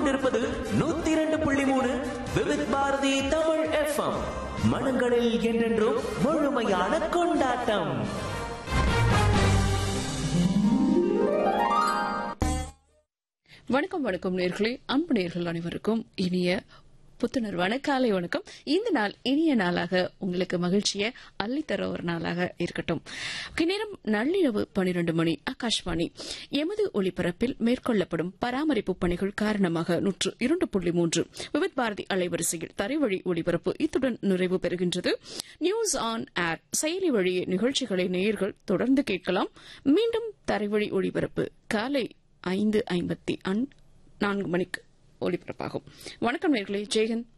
கேட்டுக்கொண்டிருப்பது நூத்தி இரண்டு புள்ளி மூணு விவித் பாரதி தமிழ் எஃப்எம் மனங்களில் என்றென்றும் முழுமையான கொண்டாட்டம் வணக்கம் வணக்கம் நேர்களே அன்பு நேர்கள் அனைவருக்கும் இனிய புத்துணர்வான காலை வணக்கம் இந்த நாள் இனிய நாளாக உங்களுக்கு மகிழ்ச்சியை அள்ளித்தர ஒரு நாளாக இருக்கட்டும் ஓகே, நேரம் நள்ளிரவு பனிரெண்டு மணி ஆகாஷ்வாணி எமது ஒளிபரப்பில் மேற்கொள்ளப்படும் பராமரிப்பு பணிகள் காரணமாக நூற்று இரண்டு புள்ளி மூன்று விவித் பாரதி அலைவரிசையில் தரைவழி ஒளிபரப்பு இத்துடன் நிறைவு பெறுகின்றது நியூஸ் ஆன் ஏர் செயலி வழியே நிகழ்ச்சிகளை நேயர்கள் தொடர்ந்து கேட்கலாம் மீண்டும் தரைவழி ஒளிபரப்பு காலை ஐந்து ஐம்பத்தி நான்கு மணிக்கு ஒளிபரப்பாகும் வணக்கம் நேர்களே ஜெயகன்